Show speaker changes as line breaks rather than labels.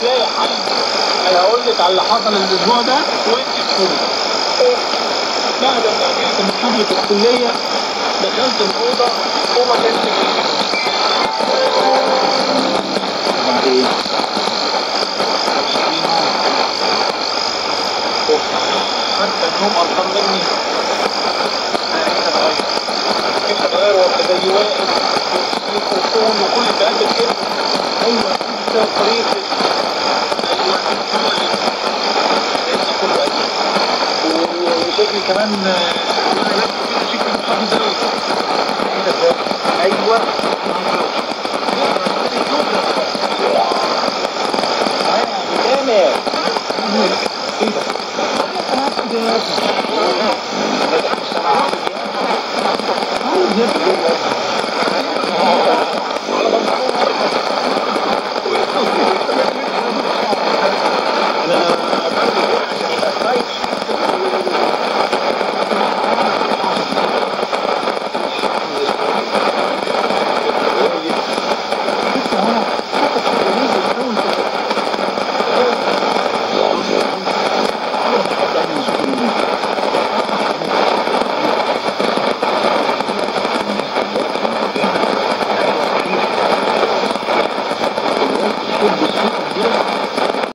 لا يا حاج انا هقول لك على اللي حصل الاسبوع ده وانت تقولي بعد ما رجعت من حفله الكليه دخلت الاوضه وما كانش
وبعدين
حتى النوم قرفان مني انا نفسي اتغير نفسي اتغير وابقى زي واقف ميكروفون وكل الكلام ده كده ايوه ده طريقه ايوه هو اللي لسه كله قديم وشكلي كمان وانا لابس كده شكلي محافظ قوي كده ازاي ايوه ايه ده؟ عاوز يبقى